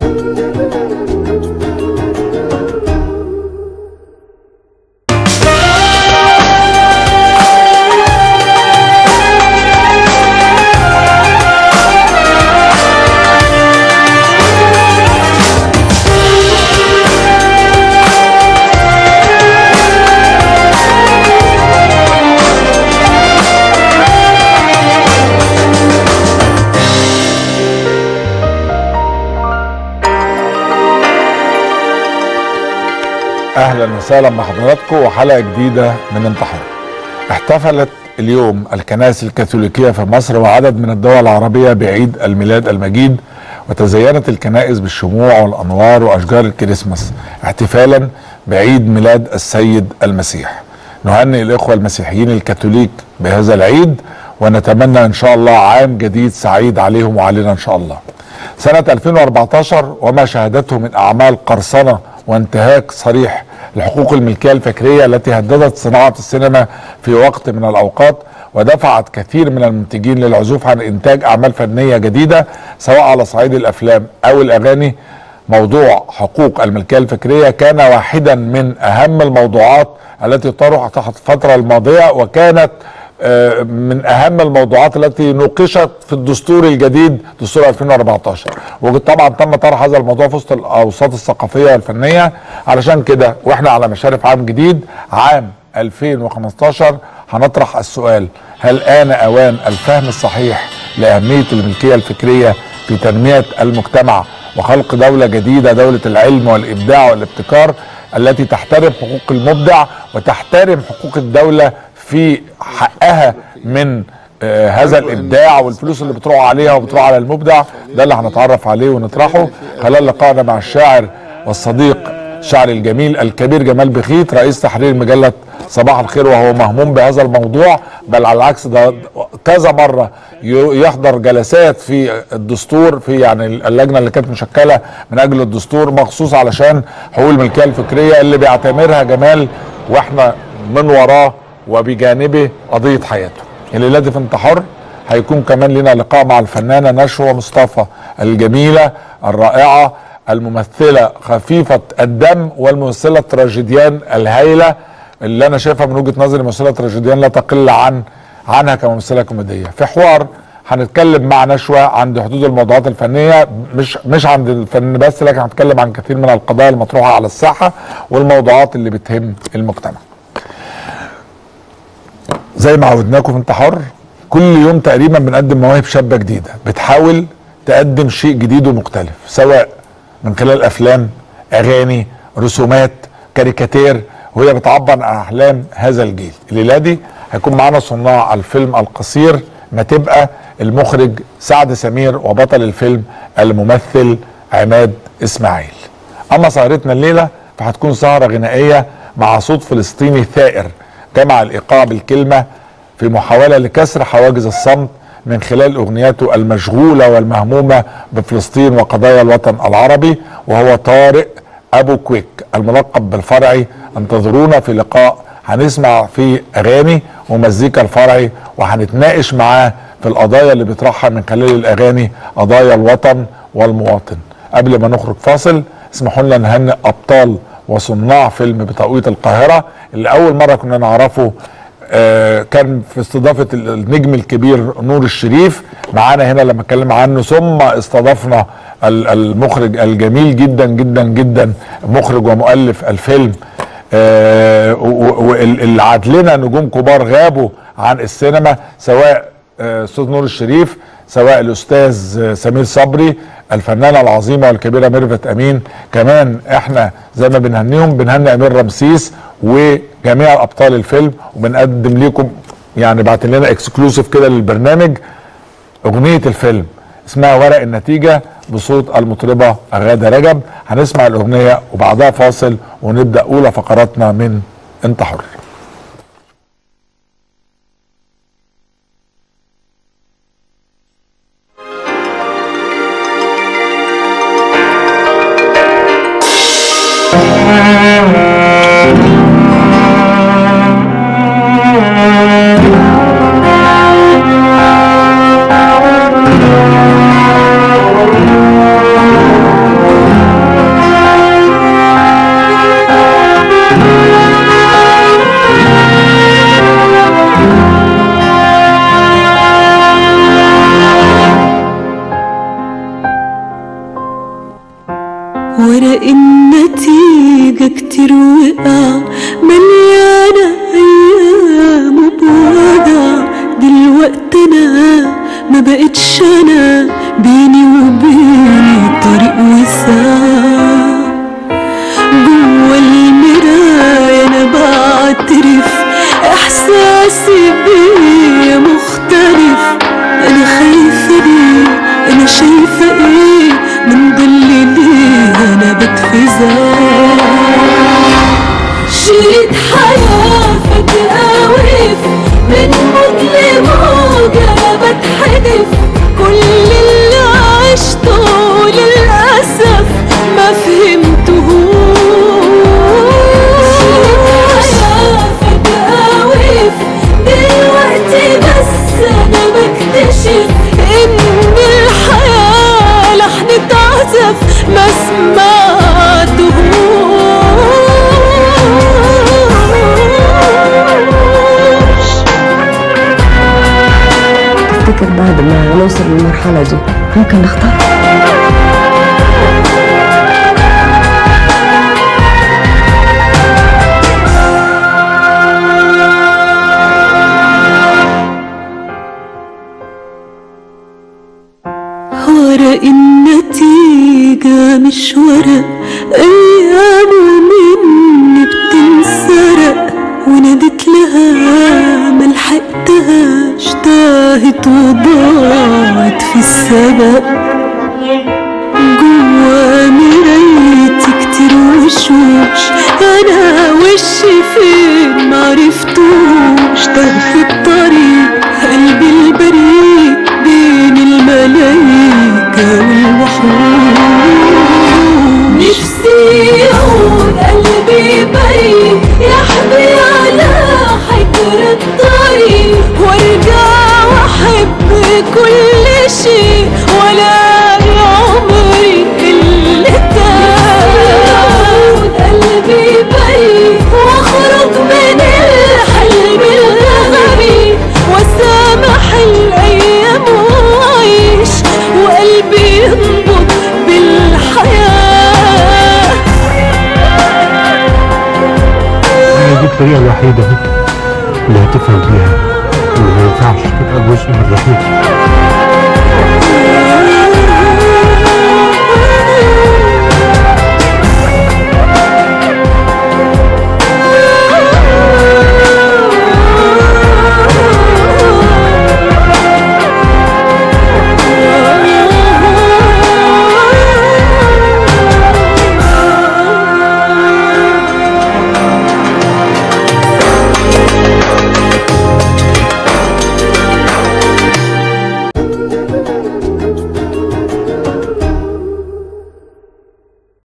اهلا وسهلا بحضراتكم وحلقه جديده من انتحار. احتفلت اليوم الكنائس الكاثوليكيه في مصر وعدد من الدول العربيه بعيد الميلاد المجيد وتزينت الكنائس بالشموع والانوار واشجار الكريسماس احتفالا بعيد ميلاد السيد المسيح. نهنئ الاخوه المسيحيين الكاثوليك بهذا العيد ونتمنى ان شاء الله عام جديد سعيد عليهم وعلينا ان شاء الله. سنه 2014 وما شهدته من اعمال قرصنه وانتهاك صريح لحقوق الملكيه الفكريه التي هددت صناعه السينما في وقت من الاوقات ودفعت كثير من المنتجين للعزوف عن انتاج اعمال فنيه جديده سواء على صعيد الافلام او الاغاني موضوع حقوق الملكيه الفكريه كان واحدا من اهم الموضوعات التي طرحت تحت الفتره الماضيه وكانت آه، من اهم الموضوعات التي نوقشت في الدستور الجديد دستور 2014 وطبعا تم طرح هذا الموضوع في وسط الاوساط الثقافيه والفنيه علشان كده واحنا على مشارف عام جديد عام 2015 هنطرح السؤال هل آن أوان الفهم الصحيح لأهمية الملكية الفكرية في تنمية المجتمع وخلق دولة جديدة دولة العلم والإبداع والابتكار التي تحترم حقوق المبدع وتحترم حقوق الدولة في حقها من آه هذا الابداع والفلوس اللي بتروح عليها وبتروح على المبدع ده اللي هنتعرف عليه ونطرحه خلال لقائنا مع الشاعر والصديق الشاعر الجميل الكبير جمال بخيت رئيس تحرير مجله صباح الخير وهو مهموم بهذا الموضوع بل على العكس ده كذا مره يحضر جلسات في الدستور في يعني اللجنه اللي كانت مشكله من اجل الدستور مخصوص علشان حقوق الملكيه الفكريه اللي بيعتبرها جمال واحنا من وراه وبجانبه قضيه حياته. الليله دي في انت حر هيكون كمان لنا لقاء مع الفنانه نشوى مصطفى الجميله الرائعه الممثله خفيفه الدم والممثله التراجيديان الهايله اللي انا شايفها من وجهه نظري ممثله تراجيديان لا تقل عن عنها كممثله كوميديه في حوار هنتكلم مع نشوى عند حدود الموضوعات الفنيه مش مش عند الفن بس لكن هنتكلم عن كثير من القضايا المطروحه على الساحه والموضوعات اللي بتهم المجتمع. زي ما عودناكم في انت حر كل يوم تقريبا بنقدم مواهب شابه جديده بتحاول تقدم شيء جديد ومختلف سواء من خلال افلام اغاني رسومات كاريكاتير وهي بتعبر عن احلام هذا الجيل الليله دي هيكون معانا صناع الفيلم القصير ما تبقى المخرج سعد سمير وبطل الفيلم الممثل عماد اسماعيل اما سهرتنا الليله فهتكون سهره غنائيه مع صوت فلسطيني ثائر جمع الايقاع بالكلمه في محاوله لكسر حواجز الصمت من خلال اغنياته المشغوله والمهمومه بفلسطين وقضايا الوطن العربي وهو طارق ابو كويك الملقب بالفرعي انتظرونا في لقاء هنسمع فيه اغاني ومزيكا الفرعي وهنتناقش معاه في القضايا اللي بيطرحها من خلال الاغاني قضايا الوطن والمواطن قبل ما نخرج فاصل اسمحوا لنا نهنئ ابطال وصناع فيلم بتوقيت القاهره اللي اول مره كنا نعرفه آه كان في استضافه النجم الكبير نور الشريف معانا هنا لما اتكلم عنه ثم استضفنا المخرج الجميل جدا جدا جدا مخرج ومؤلف الفيلم آه واللي عاد لنا نجوم كبار غابوا عن السينما سواء استاذ آه نور الشريف سواء الاستاذ سمير صبري الفنانه العظيمه والكبيره ميرفت امين كمان احنا زي ما بنهنيهم بنهني امير رمسيس وجميع ابطال الفيلم وبنقدم لكم يعني بعت لنا اكسكلوسيف كده للبرنامج اغنيه الفيلم اسمها ورق النتيجه بصوت المطربه غاده رجب هنسمع الاغنيه وبعدها فاصل ونبدا اولى فقراتنا من انت حر ورق النتيجة كتير وقع مليانة أيام بوجع دلوقتي أنا ما بقتش أنا بيني وبيني طريق وساع جوا المراية أنا بعترف إحساسي بيا مختلف أنا خايفة ليه أنا شايفة إيه من ضل ليه أنا بتفزع شريط حياة فجأة وقف من موت لموجة بتحدف كل اللي عشته للأسف ما فهمتهوش شريط حياة فجأة وقف دلوقتي بس أنا بكتشف إن الحياة لحن عزف ما سمعتهوش تفتكر بعد ما نوصل للمرحلة دي ممكن نختار ورق النتيجة مش ورق أيام مني بتنسرق ونادت لها ملحقتهاش تاهت وضاعت في السبق جوا مرايتي كتير وشوش انا وشي فين معرفتوش تاه في الطريق قلبي البريء بين الملايكة والوحوش نفسي يعود قلبي بريء يحبي على حجر الطريق وارجع واحب كل شيء ولا عمري اللي تاه قلبي بريء واخرج من الحلم الغبي وسامح الايام واعيش وقلبي ينبض بالحياه هي دي الطريقة الوحيدة اللي هتفهم بيها إن ما ينفعش تبقى جزء من رحلتي